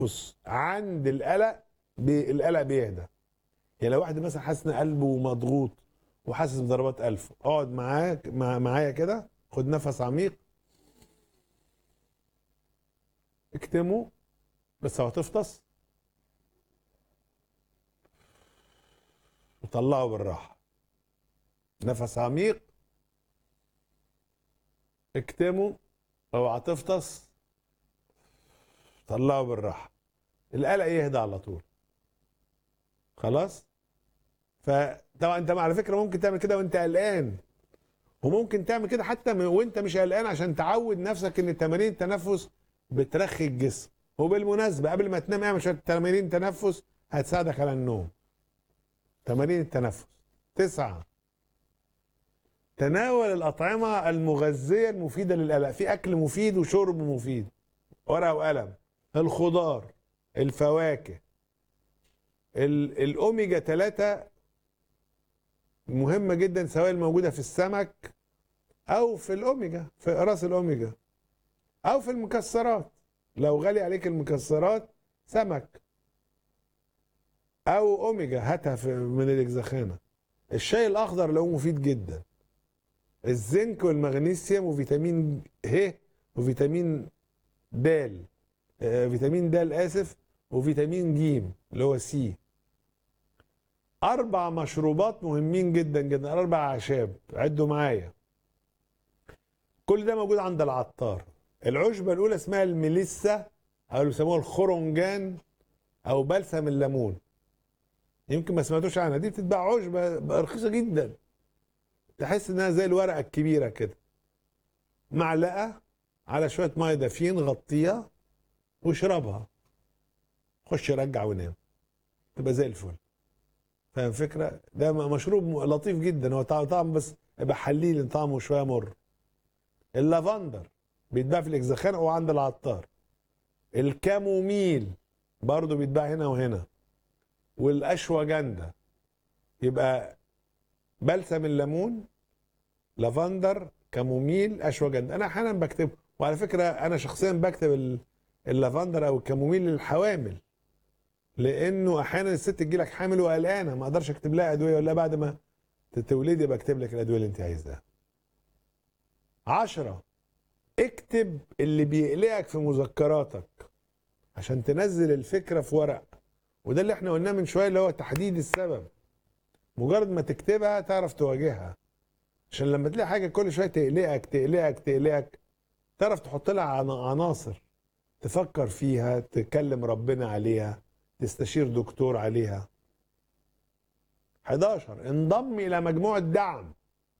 بص عند القلق بي القلق بيهدى يعني لو واحد مثلا حاسس ان قلبه مضغوط وحاسس بضربات قلب اقعد معاك مع معايا كده خد نفس عميق اكتمه بس لو هتفطس وطلعه بالراحه نفس عميق اكتمه لو هتفطس طلعه بالراحه القلق يهدى على طول خلاص فطبعا انت على فكره ممكن تعمل كده وانت قلقان وممكن تعمل كده حتى م- وانت مش قلقان عشان تعود نفسك ان تمارين التنفس بترخي الجسم وبالمناسبه قبل ما تنام اعمل شويه تمارين تنفس هتساعدك على النوم تمارين التنفس تسعة تناول الأطعمة المغذية المفيدة للقلق في أكل مفيد وشرب مفيد ورقة وقلم الخضار الفواكه ال- الأوميجا 3 مهمة جدا سواء الموجودة في السمك أو في الأوميجا في راس الأوميجا أو في المكسرات لو غالي عليك المكسرات سمك أو أوميجا هاتها في- من الإجزخانة الشاي الأخضر له مفيد جدا الزنك والمغنيسيوم وفيتامين ه وفيتامين د آه، فيتامين د اسف وفيتامين ج اللي هو سي اربع مشروبات مهمين جدا جدا اربع اعشاب عدوا معايا كل ده موجود عند العطار العشبه الاولى اسمها الميليسا او اللي بيسموها الخرنجان او بلسم الليمون يمكن ما سمعتوش عنها دي بتتباع عشبه رخيصه جدا تحس انها زي الورقه الكبيره كده معلقه على شويه ميه دافيين غطيها واشربها خش رجع ونام تبقى زي الفل فاهم الفكره ده م- مشروب م- لطيف جدا هو طعم طعم بس يبقى حليل طعمه شويه مر اللافندر بيتباع في الاجزخان او عند العطار الكاموميل برضه بيتباع هنا وهنا والاشواجندا يبقى بلسم الليمون لافندر كاموميل اشواجندا انا احيانا بكتبه وعلى فكره انا شخصيا بكتب ال- اللافندر او الكاموميل للحوامل لانه احيانا الست تجيلك حامل وقلقانه ما اقدرش اكتب لها ادويه ولا بعد ما تولدي بكتب لك الادويه اللي انت عايزاها عشرة اكتب اللي بيقلقك في مذكراتك عشان تنزل الفكرة في ورق وده اللي احنا قلناه من شوية اللي هو تحديد السبب مجرد ما تكتبها تعرف تواجهها عشان لما تلاقي حاجة كل شوية تقلقك تقلقك تقلقك تعرف تحط لها عن- عناصر تفكر فيها تكلم ربنا عليها تستشير دكتور عليها 11 انضم الى مجموعة دعم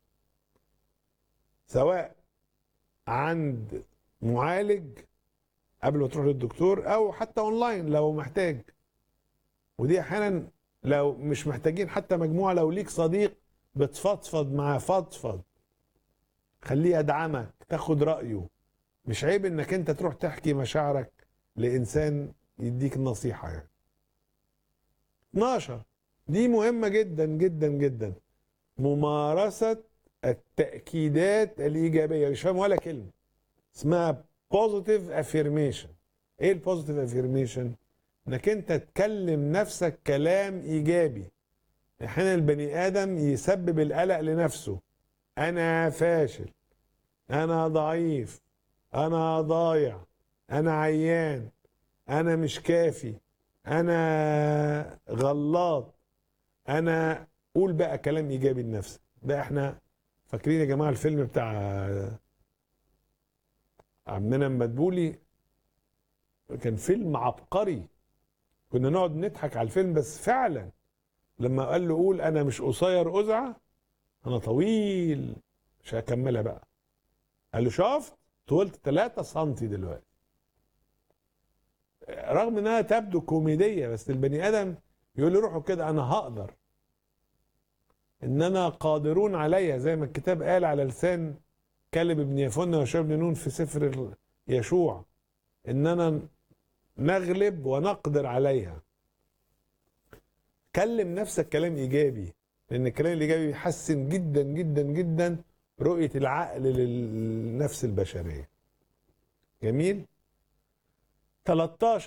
سواء عند معالج قبل ما تروح للدكتور او حتى اونلاين لو محتاج ودي احيانا لو مش محتاجين حتى مجموعه لو ليك صديق بتفضفض معاه فضفض خليه يدعمك تاخد رايه مش عيب انك انت تروح تحكي مشاعرك لانسان يديك النصيحه يعني 12 دي مهمه جدا جدا جدا ممارسه التاكيدات الايجابيه مش فاهم ولا كلمه اسمها بوزيتيف افيرميشن ايه البوزيتيف افيرميشن انك انت تكلم نفسك كلام ايجابي احيانا البني ادم يسبب القلق لنفسه انا فاشل انا ضعيف انا ضايع انا عيان انا مش كافي انا غلط انا قول بقى كلام ايجابي لنفسك ده احنا فاكرين يا جماعه الفيلم بتاع عمنا مدبولي كان فيلم عبقري كنا نقعد نضحك على الفيلم بس فعلا لما قال له قول انا مش قصير ازعه انا طويل مش هكملها بقى قال له شفت طولت 3 سم دلوقتي رغم انها تبدو كوميديه بس البني ادم يقول لروحه كده انا هقدر اننا قادرون عليها زي ما الكتاب قال على لسان كلب ابن يفن وشاب بن نون في سفر ال- يشوع اننا نغلب ونقدر عليها كلم نفسك كلام ايجابي لان الكلام الايجابي بيحسن جدا جدا جدا رؤيه العقل للنفس البشريه جميل 13